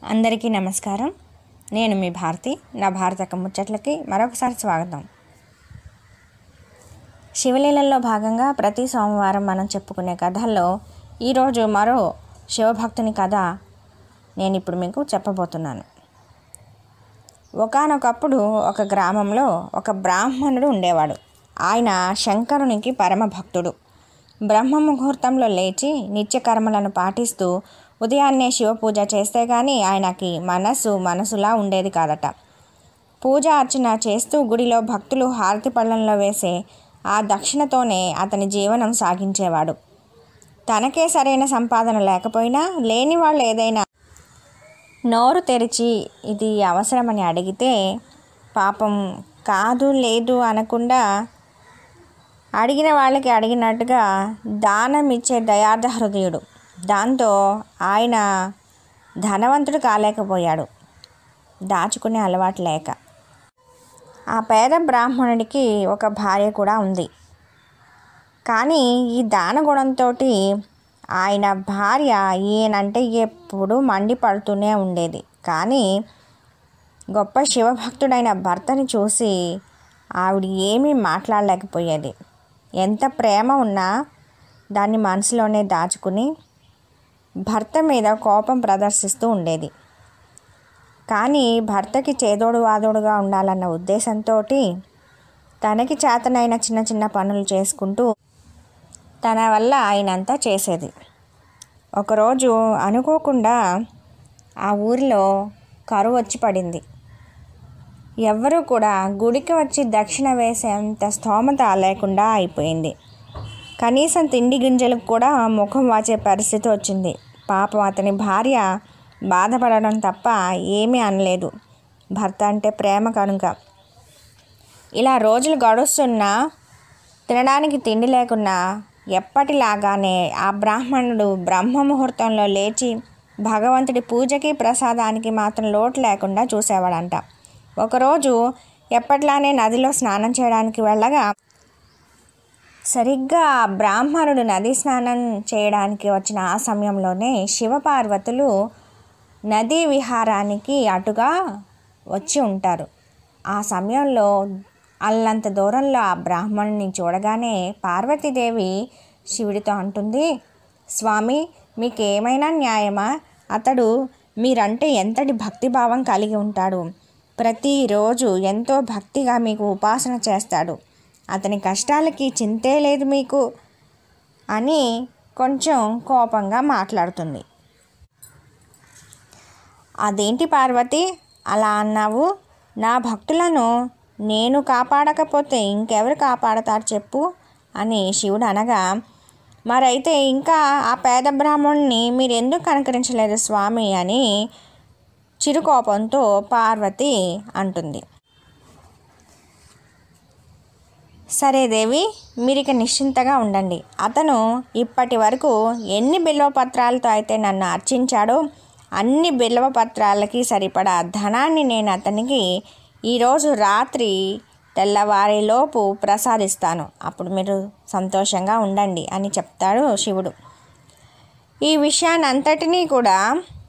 అందరికీ నమస్కారం నేను మీ భారతి నా భారతక ముచ్చట్లకి మరొకసారి స్వాగతం శివలీలల్లో భాగంగా ప్రతి సోమవారం మనం చెప్పుకునే కథల్లో ఈరోజు మరో శివభక్తుని కథ నేను ఇప్పుడు మీకు చెప్పబోతున్నాను ఒకానొకప్పుడు ఒక గ్రామంలో ఒక బ్రాహ్మణుడు ఉండేవాడు ఆయన శంకరునికి పరమ భక్తుడు బ్రహ్మ ముహూర్తంలో లేచి నిత్యకర్మలను పాటిస్తూ ఉదయాన్నే శివ పూజ చేస్తే కానీ ఆయనకి మనసు మనసులా ఉండేది కాదట పూజ అర్చన చేస్తూ గుడిలో భక్తులు హారతి పళ్ళంలో వేసే ఆ దక్షిణతోనే అతని జీవనం సాగించేవాడు తనకే సరైన సంపాదన లేకపోయినా లేని వాళ్ళు ఏదైనా నోరు తెరిచి ఇది అవసరమని అడిగితే పాపం కాదు లేదు అనకుండా అడిగిన వాళ్ళకి అడిగినట్టుగా దానం ఇచ్చే దయార్థ హృదయుడు దాంతో ఆయన ధనవంతుడు కాలేకపోయాడు దాచుకునే అలవాటు లేక ఆ పేద బ్రాహ్మణుడికి ఒక భార్య కూడా ఉంది కానీ ఈ దానగుణంతో ఆయన భార్య ఈయనంటే ఎప్పుడు మండిపడుతూనే ఉండేది కానీ గొప్ప శివభక్తుడైన భర్తని చూసి ఆవిడ ఏమీ మాట్లాడలేకపోయేది ఎంత ప్రేమ ఉన్నా దాన్ని మనసులోనే దాచుకుని భర్త మీద కోపం ప్రదర్శిస్తూ ఉండేది కానీ భర్తకి చేదోడు వాదోడుగా ఉండాలన్న ఉద్దేశంతో తనకి చేతనైన చిన్న చిన్న పనులు చేసుకుంటూ తన వల్ల ఆయనంతా చేసేది ఒకరోజు అనుకోకుండా ఆ ఊరిలో కరువు వచ్చి పడింది ఎవ్వరూ కూడా గుడికి వచ్చి దక్షిణ వేసేంత స్తోమత లేకుండా అయిపోయింది కనీసం తిండి గింజలకు కూడా ముఖం వాచే పరిస్థితి వచ్చింది పాపం అతని భార్య బాధపడడం తప్ప ఏమీ అనలేదు భర్త అంటే ప్రేమ కనుక ఇలా రోజులు గడుస్తున్నా తినడానికి తిండి లేకున్నా ఎప్పటిలాగానే ఆ బ్రాహ్మణుడు బ్రహ్మ ముహూర్తంలో లేచి భగవంతుడి పూజకి ప్రసాదానికి మాత్రం లోటు లేకుండా చూసేవాడంట ఒకరోజు ఎప్పట్లానే నదిలో స్నానం చేయడానికి వెళ్ళగా సరిగ్గా ఆ బ్రాహ్మణుడు నది స్నానం చేయడానికి వచ్చిన ఆ సమయంలోనే శివపార్వతులు నదీ విహారానికి అటుగా వచ్చి ఉంటారు ఆ సమయంలో అల్లంత దూరంలో ఆ బ్రాహ్మణుని చూడగానే పార్వతీదేవి శివుడితో అంటుంది స్వామి మీకేమైనా న్యాయమా అతడు మీరంటే ఎంతటి భక్తిభావం కలిగి ఉంటాడు ప్రతిరోజు ఎంతో భక్తిగా మీకు ఉపాసన చేస్తాడు అతని కష్టాలకి చింతే లేదు మీకు అని కొంచెం కోపంగా మాట్లాడుతుంది అదేంటి పార్వతి అలా అన్నావు నా భక్తులను నేను కాపాడకపోతే ఇంకెవరు కాపాడతారు చెప్పు అని శివుడు అనగా మరైతే ఇంకా ఆ పేద బ్రాహ్మణుని మీరు ఎందుకు కనుకరించలేదు స్వామి అని చిరుకోపంతో పార్వతి అంటుంది సరే దేవి మీరు ఇక నిశ్చింతగా ఉండండి అతను ఇప్పటి వరకు ఎన్ని బిల్వపత్రాలతో అయితే నన్ను అర్చించాడో అన్ని బిల్వపత్రాలకి సరిపడా ధనాన్ని నేను అతనికి ఈరోజు రాత్రి తెల్లవారిలోపు ప్రసాదిస్తాను అప్పుడు మీరు సంతోషంగా ఉండండి అని చెప్తాడు శివుడు ఈ విషయాన్ని అంతటినీ కూడా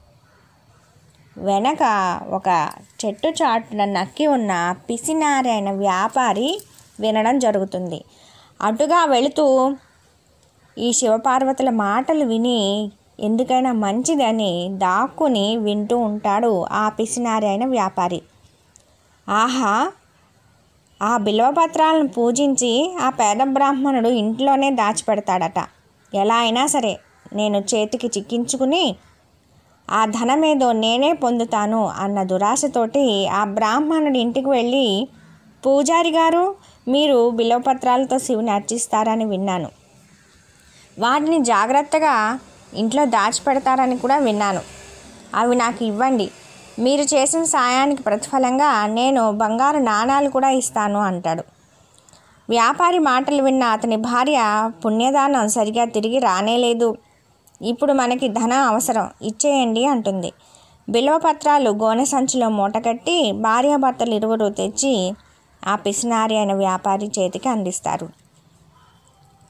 వెనక ఒక చెట్టు చాటున నక్కి ఉన్న పిసినారి అయిన వ్యాపారి వినడం జరుగుతుంది అటుగా వెళుతూ ఈ శివపార్వతుల మాటలు విని ఎందుకైనా మంచిదని దాక్కుని వింటూ ఉంటాడు ఆ పిసినారి అయిన వ్యాపారి ఆహా ఆ బిల్వపత్రాలను పూజించి ఆ పేద బ్రాహ్మణుడు ఇంట్లోనే దాచిపెడతాడట ఎలా అయినా సరే నేను చేతికి చిక్కించుకుని ఆ ధనమేదో నేనే పొందుతాను అన్న దురాశతోటి ఆ బ్రాహ్మణుడి ఇంటికి వెళ్ళి పూజారి గారు మీరు బిల్వపత్రాలతో శివుని అర్చిస్తారని విన్నాను వాటిని జాగ్రత్తగా ఇంట్లో దాచిపెడతారని కూడా విన్నాను అవి నాకు ఇవ్వండి మీరు చేసిన సాయానికి ప్రతిఫలంగా నేను బంగారు నాణాలు కూడా ఇస్తాను అంటాడు వ్యాపారి మాటలు విన్న అతని భార్య పుణ్యదానం సరిగా తిరిగి రానేలేదు ఇప్పుడు మనకి ధనం అవసరం ఇచ్చేయండి అంటుంది బిల్వపత్రాలు గోనె సంచిలో మూటకట్టి భార్యాభర్తలు ఇరువురు తెచ్చి ఆ పిసినారి అయిన వ్యాపారి చేతికి అందిస్తారు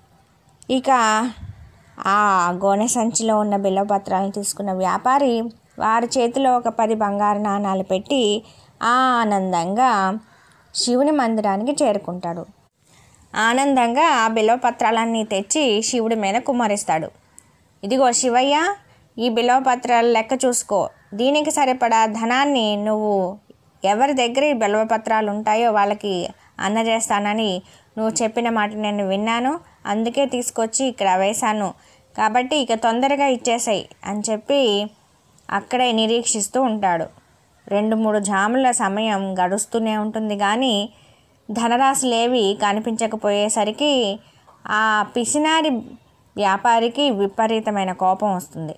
ఇక ఆ గోనె సంచిలో ఉన్న బిల్వపత్రాలను తీసుకున్న వ్యాపారి వారి చేతిలో ఒక పది బంగారు నాణాలు పెట్టి ఆనందంగా శివుని మందిరానికి చేరుకుంటాడు ఆనందంగా ఆ బిల్వపత్రాలన్నీ తెచ్చి శివుడి మీద కుమ్మరిస్తాడు ఇదిగో శివయ్య ఈ బిల్వపత్రాలు లెక్క చూసుకో దీనికి సరిపడా ధనాన్ని నువ్వు ఎవరి దగ్గర ఈ బిల్వపత్రాలు ఉంటాయో వాళ్ళకి అందజేస్తానని నువ్వు చెప్పిన మాట నేను విన్నాను అందుకే తీసుకొచ్చి ఇక్కడ వేశాను కాబట్టి ఇక తొందరగా ఇచ్చేసాయి అని చెప్పి అక్కడే నిరీక్షిస్తూ ఉంటాడు రెండు మూడు జాముల సమయం గడుస్తూనే ఉంటుంది కానీ ధనరాశులేవి కనిపించకపోయేసరికి ఆ పిసినారి వ్యాపారికి విపరీతమైన కోపం వస్తుంది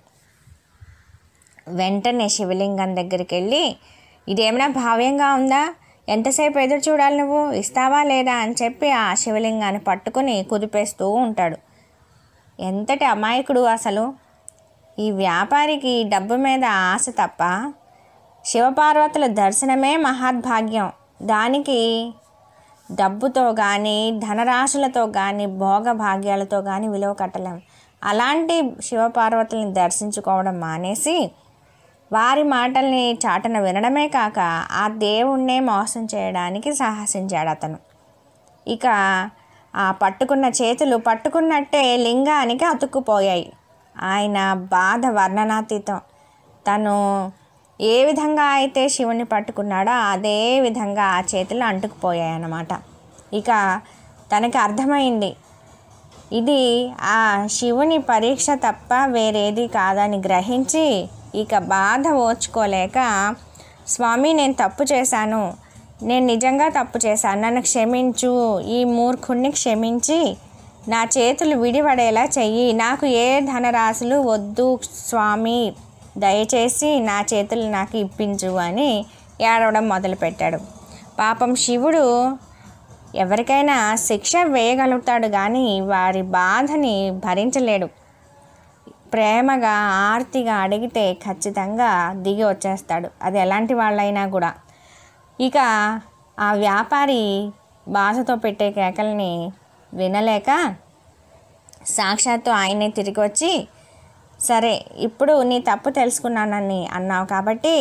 వెంటనే శివలింగం దగ్గరికి వెళ్ళి ఇదేమైనా భావ్యంగా ఉందా ఎంతసేపు ఎదురు చూడాలి నువ్వు ఇస్తావా లేదా అని చెప్పి ఆ శివలింగాన్ని పట్టుకుని కుదిపేస్తూ ఉంటాడు ఎంతటి అమాయకుడు అసలు ఈ వ్యాపారికి డబ్బు మీద ఆశ తప్ప శివపార్వతుల దర్శనమే మహద్భాగ్యం దానికి డబ్బుతో కానీ ధనరాశులతో కానీ భోగభాగ్యాలతో కానీ విలువ కట్టలేం అలాంటి శివపార్వతుల్ని దర్శించుకోవడం మానేసి వారి మాటల్ని చాటన వినడమే కాక ఆ దేవుణ్ణే మోసం చేయడానికి సాహసించాడు అతను ఇక ఆ పట్టుకున్న చేతులు పట్టుకున్నట్టే లింగానికి అతుక్కుపోయాయి ఆయన బాధ వర్ణనాతీతం తను ఏ విధంగా అయితే శివుని పట్టుకున్నాడో అదే విధంగా ఆ చేతులు అంటుకుపోయాయి అన్నమాట ఇక తనకి అర్థమైంది ఇది ఆ శివుని పరీక్ష తప్ప వేరేది కాదని గ్రహించి ఇక బాధ ఓర్చుకోలేక స్వామి నేను తప్పు చేశాను నేను నిజంగా తప్పు చేశాను నన్ను క్షమించు ఈ మూర్ఖుణ్ణి క్షమించి నా చేతులు విడిపడేలా చెయ్యి నాకు ఏ ధనరాశులు వద్దు స్వామి దయచేసి నా చేతులు నాకు ఇప్పించు అని ఏడవడం మొదలుపెట్టాడు పాపం శివుడు ఎవరికైనా శిక్ష వేయగలుగుతాడు కానీ వారి బాధని భరించలేడు ప్రేమగా ఆర్తిగా అడిగితే ఖచ్చితంగా దిగి వచ్చేస్తాడు అది ఎలాంటి వాళ్ళైనా కూడా ఇక ఆ వ్యాపారి బాధతో పెట్టే కేకల్ని వినలేక సాక్షాత్తు ఆయనే తిరిగి వచ్చి సరే ఇప్పుడు నీ తప్పు తెలుసుకున్నానని అన్నావు కాబట్టి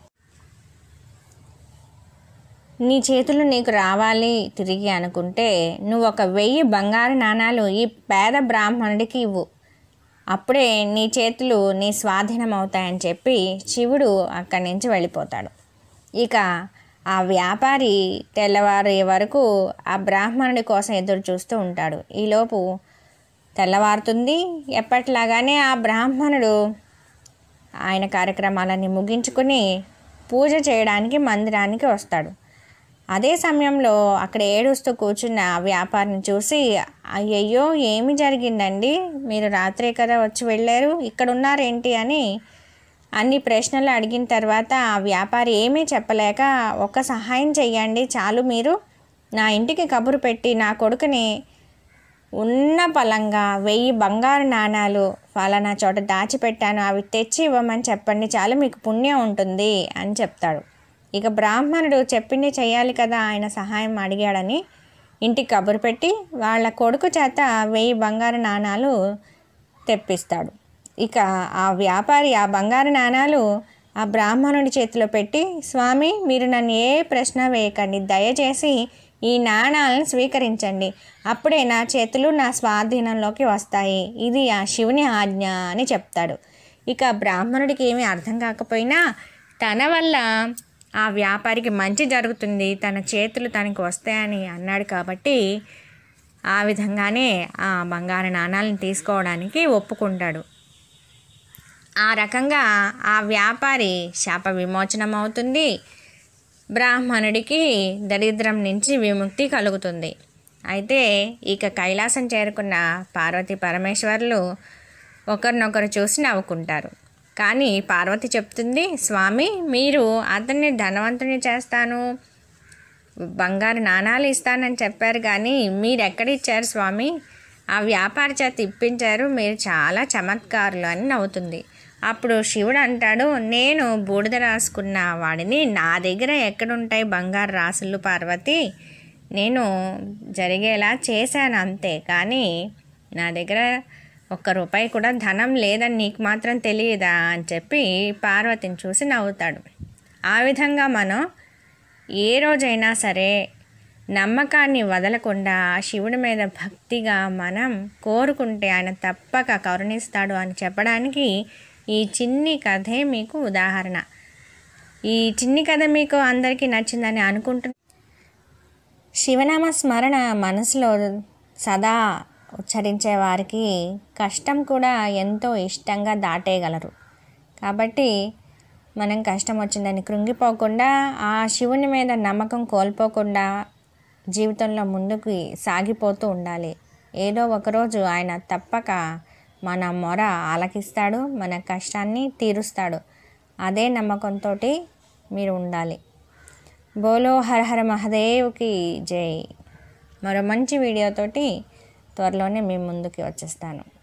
నీ చేతులు నీకు రావాలి తిరిగి అనుకుంటే నువ్వు ఒక వెయ్యి బంగారు నాణాలు ఈ పేద బ్రాహ్మణుడికి ఇవ్వు అప్పుడే నీ చేతులు నీ స్వాధీనం అవుతాయని చెప్పి శివుడు అక్కడి నుంచి వెళ్ళిపోతాడు ఇక ఆ వ్యాపారి తెల్లవారే వరకు ఆ బ్రాహ్మణుడి కోసం ఎదురు చూస్తూ ఉంటాడు ఈలోపు తెల్లవారుతుంది ఎప్పట్లాగానే ఆ బ్రాహ్మణుడు ఆయన కార్యక్రమాలన్నీ ముగించుకుని పూజ చేయడానికి మందిరానికి వస్తాడు అదే సమయంలో అక్కడ ఏడుస్తూ కూర్చున్న ఆ వ్యాపారిని చూసి అయ్యయ్యో ఏమి జరిగిందండి మీరు రాత్రే కదా వచ్చి వెళ్ళారు ఇక్కడ ఉన్నారేంటి అని అన్ని ప్రశ్నలు అడిగిన తర్వాత ఆ వ్యాపారి ఏమీ చెప్పలేక ఒక సహాయం చెయ్యండి చాలు మీరు నా ఇంటికి కబురు పెట్టి నా కొడుకుని ఉన్న పలంగా వెయ్యి బంగారు నాణాలు ఫలానా చోట దాచిపెట్టాను అవి తెచ్చి ఇవ్వమని చెప్పండి చాలు మీకు పుణ్యం ఉంటుంది అని చెప్తాడు ఇక బ్రాహ్మణుడు చెప్పింది చేయాలి కదా ఆయన సహాయం అడిగాడని ఇంటికి కబురు పెట్టి వాళ్ళ కొడుకు చేత వెయ్యి బంగారు నాణాలు తెప్పిస్తాడు ఇక ఆ వ్యాపారి ఆ బంగారు నాణాలు ఆ బ్రాహ్మణుడి చేతిలో పెట్టి స్వామి మీరు నన్ను ఏ ప్రశ్న వేయకండి దయచేసి ఈ నాణాలను స్వీకరించండి అప్పుడే నా చేతులు నా స్వాధీనంలోకి వస్తాయి ఇది ఆ శివుని ఆజ్ఞ అని చెప్తాడు ఇక బ్రాహ్మణుడికి ఏమీ అర్థం కాకపోయినా తన వల్ల ఆ వ్యాపారికి మంచి జరుగుతుంది తన చేతులు తనకి వస్తాయని అన్నాడు కాబట్టి ఆ విధంగానే ఆ బంగారు నాణాలను తీసుకోవడానికి ఒప్పుకుంటాడు ఆ రకంగా ఆ వ్యాపారి శాప విమోచనం అవుతుంది బ్రాహ్మణుడికి దరిద్రం నుంచి విముక్తి కలుగుతుంది అయితే ఇక కైలాసం చేరుకున్న పార్వతి పరమేశ్వరులు ఒకరినొకరు చూసి నవ్వుకుంటారు కానీ పార్వతి చెప్తుంది స్వామి మీరు అతన్ని ధనవంతుని చేస్తాను బంగారు నాణాలు ఇస్తానని చెప్పారు కానీ మీరు ఎక్కడిచ్చారు స్వామి ఆ వ్యాపారి చేత ఇప్పించారు మీరు చాలా చమత్కారులు అని నవ్వుతుంది అప్పుడు శివుడు అంటాడు నేను బూడిద రాసుకున్న వాడిని నా దగ్గర ఎక్కడుంటాయి బంగారు రాసులు పార్వతి నేను జరిగేలా చేశాను అంతే కానీ నా దగ్గర ఒక్క రూపాయి కూడా ధనం లేదని నీకు మాత్రం తెలియదా అని చెప్పి పార్వతిని చూసి నవ్వుతాడు ఆ విధంగా మనం ఏ రోజైనా సరే నమ్మకాన్ని వదలకుండా శివుడి మీద భక్తిగా మనం కోరుకుంటే ఆయన తప్పక కరుణిస్తాడు అని చెప్పడానికి ఈ చిన్ని కథే మీకు ఉదాహరణ ఈ చిన్ని కథ మీకు అందరికీ నచ్చిందని అనుకుంటున్నాను శివనామ స్మరణ మనసులో సదా ఉచ్చరించే వారికి కష్టం కూడా ఎంతో ఇష్టంగా దాటేయగలరు కాబట్టి మనం కష్టం వచ్చిందని కృంగిపోకుండా ఆ శివుని మీద నమ్మకం కోల్పోకుండా జీవితంలో ముందుకు సాగిపోతూ ఉండాలి ఏదో ఒకరోజు ఆయన తప్పక మన మొర ఆలకిస్తాడు మన కష్టాన్ని తీరుస్తాడు అదే నమ్మకంతో మీరు ఉండాలి బోలో హర హర మహదేవ్కి జై మరో మంచి వీడియోతోటి త్వరలోనే మీ ముందుకి వచ్చేస్తాను